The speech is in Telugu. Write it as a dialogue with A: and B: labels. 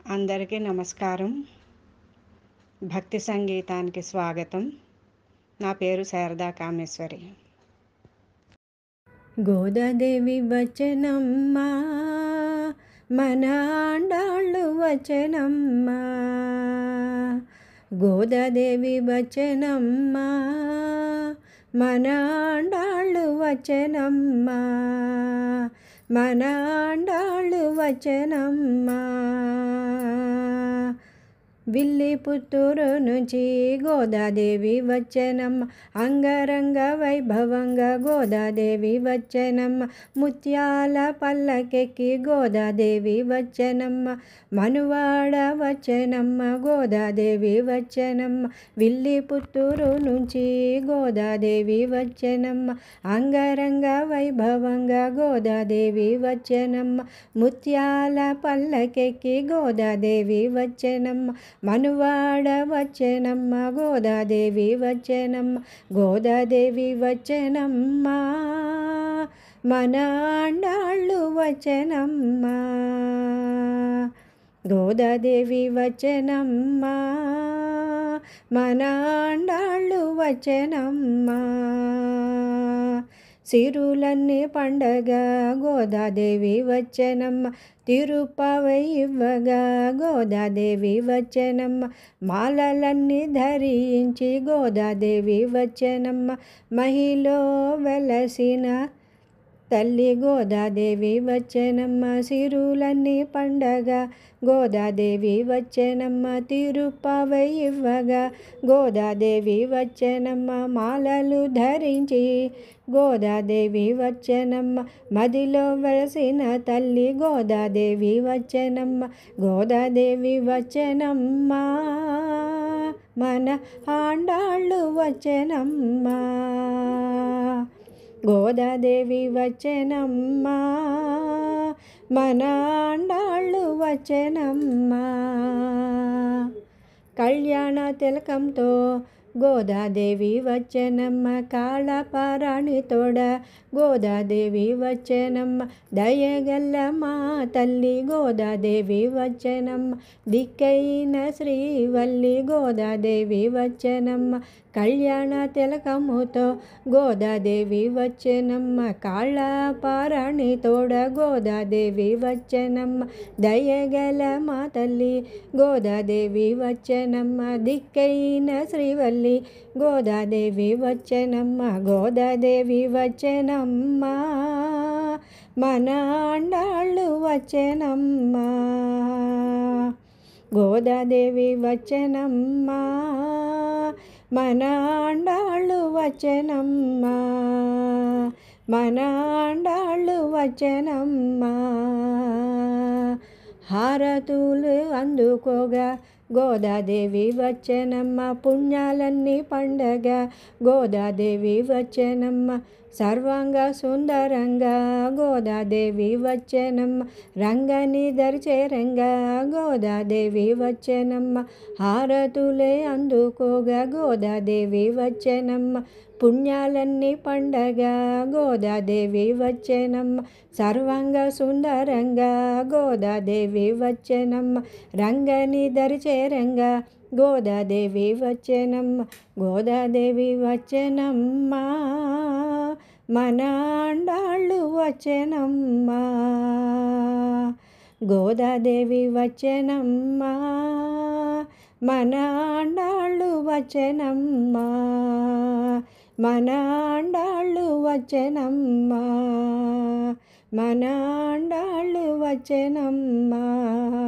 A: అందరికీ నమస్కారం భక్తి సంగీతానికి స్వాగతం నా పేరు శారదా కామేశ్వరి
B: గోదాదేవి వచనమ్మా మన ఆండాళ్ళు వచనమ్మా గోదాదేవి వచనమ్మా మన ఆండాళ్ళు వచనమ్మా మన ఆండాళ్ళు వచనమ్మా విల్లి పుత్తూరు నుంచి గోదాదేవి వచ్చనమ్మ అంగరంగ వైభవంగా గోదాదేవి వచ్చనమ్మ ముత్యాల పల్లకెక్కి గోదాదేవి వచ్చనమ్మ మనువాడ వచ్చనమ్మ గోదాదేవి వచ్చనమ్మ విల్లి పుత్తూరు నుంచి గోదాదేవి వచ్చనమ్మ అంగరంగ వైభవంగా గోదాదేవి వచ్చనమ్మ ముత్యాల పల్లకెక్కి గోదాదేవి వచ్చనమ్మ మనువాడ వచ్చనమ్మ గోదాదేవి వచ్చనమ్మ గోదాదేవి వచ్చనమ్మ మన ఆండాళ్ళు వచ్చనమ్మ గోదాదేవి వచ్చనమ్మ మన ఆండాళ్ళు వచ్చనమ్మ సిరులన్నీ పండగ గోదాదేవి వచ్చనమ్మ తిరుపవై ఇవ్వగా గోదాదేవి వచ్చనమ్మ మాలలన్నీ ధరించి గోదాదేవి వచ్చనమ్మ మహిలో వెలసిన తల్లి గోదాదేవి వచ్చనమ్మ సిరులన్నీ పండగ గోదాదేవి వచ్చనమ్మ తిరుపవై ఇవ్వగా గోదాదేవి వచ్చనమ్మ మాలలు ధరించి గోదాదేవి వచ్చనమ్మ మదిలో వెలసిన తల్లి గోదాదేవి వచ్చనమ్మ గోదాదేవి వచ్చనమ్మ మన ఆండాళ్ళు వచ్చనమ్మ గోదాదేవి వచ్చనమ్మ మన ఆండాళ్ళు వచ్చనమ్మ కళ్యాణ తిలకంతో గోదాదేవి వచ్చనమ్మ కాళపారాణి తోడ గోదాదేవి వచ్చనమ్మ దయగల్ల మా తల్లి గోదాదేవి వచ్చనమ్మ దిక్కైన శ్రీవల్లి గోదాదేవి వచ్చనమ్మ కళ్యాణ తిలకముతో గోదాదేవి వచ్చనమ్మ కాళ్ళపారాణి తోడ గోదాదేవి వచ్చనమ్మ దయగల మా తల్లి గోదాదేవి వచ్చనమ్మ దిక్కైన శ్రీవల్లి గోదాదేవి వచ్చనమ్మ గోదాదేవి వచ్చనమ్మ మన ఆండాళ్ళు వచ్చనమ్మ గోదాదేవి వచ్చనమ్మ మన ఆండాళ్ళు వచ్చనమ్మ మన ఆండాళ్ళు వచ్చనమ్మ హారతులు అందుకోగా గోదాదేవి వచ్చనమ్మ పుణ్యాలన్నీ పండగ గోదాదేవి వచ్చనమ్మ సర్వంగా సుందరంగా గోదాదేవి వచ్చనమ్మ రంగని దరిచేరంగా గోదాదేవి వచ్చనమ్మ హారతులే అందుకోగా గోదాదేవి వచ్చనమ్మ పుణ్యాలన్నీ పండగ గోదాదేవి వచ్చనమ్మ సర్వంగా సుందరంగా గోదాదేవి వచ్చనమ్మ రంగని దరిచేరంగా గోదాదేవి వచ్చనమ్మ గోదాదేవి వచ్చనమ్మ మన ఆండాళ్ళు వచ్చనమ్మ గోదాదేవి వచ్చనమ్మ మన ఆండాళ్ళు వచ్చనమ్మ మన ఆండాళ్ళు వచ్చనమ్మ మన ఆండాళ్ళు వచ్చనమ్మ